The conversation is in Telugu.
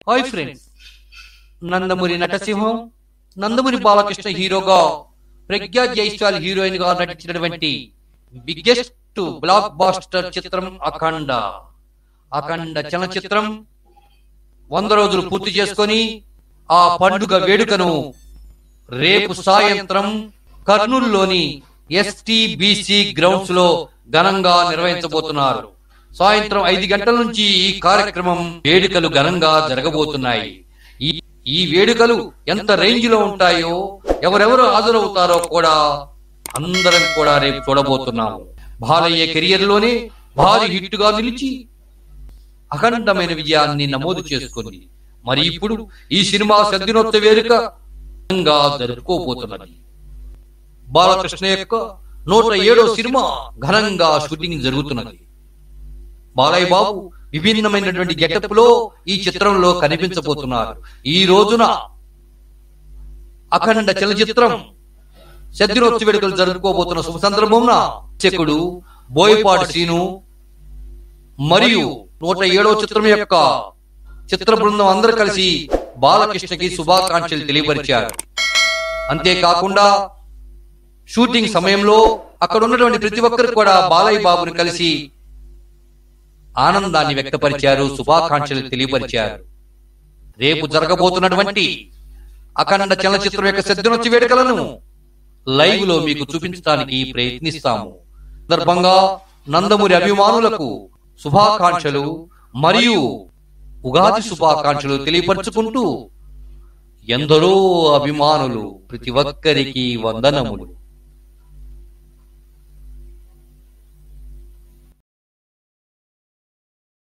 హాయ్ ఫ్రెండ్స్ నందమూరి నటసింహం నందమూరి బాలకృష్ణ హీరోగా ప్రజ్ఞా జైస్వాల్ హీరోయిన్ గా నటించినటువంటి బిగ్గెస్ట్ బ్లాక్ బాస్టర్ చిత్రం అఖండ అఖండ చలనచిత్రం వంద రోజులు పూర్తి చేసుకొని ఆ పండుగ వేడుకను రేపు సాయంత్రం కర్నూలులోని ఎస్టీబీసీ గ్రౌండ్స్ లో ఘనంగా నిర్వహించబోతున్నారు సాయంత్రం ఐదు గంటల నుంచి ఈ కార్యక్రమం వేడుకలు ఘనంగా జరగబోతున్నాయి ఈ ఈ వేడుకలు ఎంత రేంజ్ లో ఉంటాయో ఎవరెవరు హాజరవుతారో కూడా అందరం కూడా రేపు చూడబోతున్నాము బాలయ్య కెరియర్ లోనే భారీ హిట్ గా నిలిచి అఖండమైన విజయాన్ని నమోదు చేసుకుంది మరి ఇప్పుడు ఈ సినిమా సద్దినోత్సవ వేడుక ఘనంగా జరుపుకోబోతున్నది బాలకృష్ణ యొక్క నూట ఏడో సినిమా ఘనంగా షూటింగ్ జరుగుతున్నది బాలయ్య బాబు విభిన్నమైనటువంటి గెటప్ లో ఈ చిత్రంలో కనిపించబోతున్నారు ఈ రోజున అఖండ చలచిత్రం సద్దినోత్సవ వేడుకలు జరుపుకోబోతున్న శుభ సందర్భంన చెక్కుడు బోయపాడు సీను మరియు నూట ఏడవ చిత్రం యొక్క చిత్ర బృందం అందరూ కలిసి బాలకృష్ణకి శుభాకాంక్షలు తెలియపరిచారు అంతేకాకుండా షూటింగ్ సమయంలో అక్కడ ఉన్నటువంటి ప్రతి ఒక్కరు కూడా బాలయ్య బాబుని కలిసి ఆనందాన్ని వ్యక్తపరిచారు శుభాకాంక్షలు తెలియపరిచారు రేపు జరగబోతున్నటువంటి అఖండ చలనచిత్రం యొక్క సిద్ధనొచ్చి వేడుకలను లైవ్ లో మీకు చూపించడానికి ప్రయత్నిస్తాము సందర్భంగా నందమూరి అభిమానులకు శుభాకాంక్షలు మరియు ఉగాది శుభాకాంక్షలు తెలియపరుచుకుంటూ ఎందరో అభిమానులు ప్రతి ఒక్కరికి వందనములు